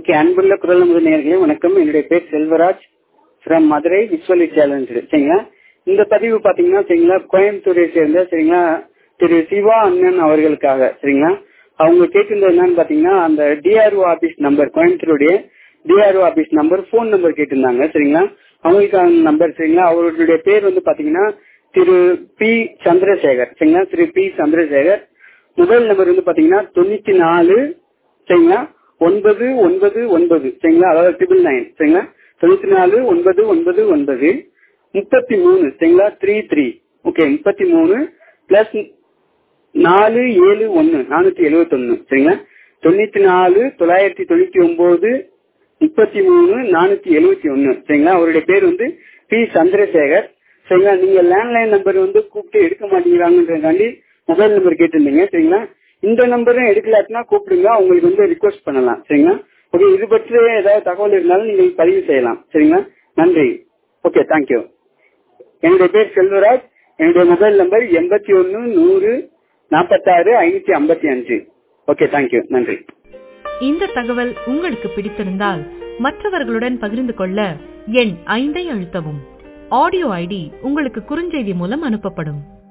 okay அன்புள்ள குரல் முதல் நேர்களே வணக்கம் என்னுடைய பேர் செல்வராஜ் ஃப்ரம் மதுரை விஸ்வலி சேலஞ்சு சரிங்களா இந்த பதிவு பாத்தீங்கன்னா சரிங்களா கோயம்புத்தூரை சேர்ந்த சரிங்களா திரு சிவா அண்ணன் அவர்களுக்காக சரிங்களா அவங்க கேட்டிருந்தது என்னன்னு பாத்தீங்கன்னா அந்த டிஆர்ஓ ஆபீஸ் நம்பர் கோயம்புத்தூருடைய DRO office number phone number கேட்டிருந்தாங்க சரிங்களா அவங்களுக்கான நம்பர் சரிங்களா அவர்களுடைய பேர் வந்து பாத்தீங்கன்னா திரு பி சந்திரசேகர் சரிங்களா Thiru P Chandrasekar mobile number வந்து பாத்தீங்கன்னா தொண்ணூத்தி நாலு சரிங்களா ஒன்பது ஒன்பது ஒன்பது சரிங்களா அதாவது ட்ரிபிள் நைன் சரிங்களா தொண்ணூத்தி நாலு ஒன்பது ஒன்பது ஒன்பது முப்பத்தி மூணு சரிங்களா த்ரீ த்ரீ ஓகே முப்பத்தி மூணு பிளஸ் நாலு ஏழு ஒன்னு நானூத்தி எழுபத்தி ஒன்னு சரிங்களா தொண்ணூத்தி நாலு தொள்ளாயிரத்தி தொண்ணூத்தி ஒன்பது முப்பத்தி மூணு நானூத்தி எழுபத்தி ஒன்னு சரிங்களா அவருடைய பேர் வந்து பி சந்திரசேகர் சரிங்களா நீங்க லேண்ட்லைன் நம்பர் வந்து கூப்பிட்டு எடுக்க மாட்டேங்கிறாங்கன்றதுக்காண்டி மொபைல் நம்பர் கேட்டிருந்தீங்க சரிங்களா இந்த நம்பரும் எடுக்கலாட்டினா கூப்பிடுங்க உங்களுக்கு வந்து ரிக்வஸ்ட் பண்ணலாம் சரிங்களா ஓகே இது பற்றி ஏதாவது தகவல் இருந்தாலும் நீங்கள் பதிவு செய்யலாம் சரிங்களா நன்றி ஓகே தேங்க்யூ என்னுடைய பேர் செல்வராஜ் என்னுடைய மொபைல் நம்பர் எண்பத்தி ஒன்னு நூறு நாற்பத்தாறு ஐநூத்தி ஐம்பத்தி அஞ்சு ஓகே தேங்க்யூ நன்றி இந்த தகவல் உங்களுக்கு பிடித்திருந்தால் மற்றவர்களுடன் பகிர்ந்து கொள்ள எண் ஐந்தை அழுத்தவும் ஆடியோ ஐடி உங்களுக்கு குறுஞ்செய்தி மூலம் அனுப்பப்படும்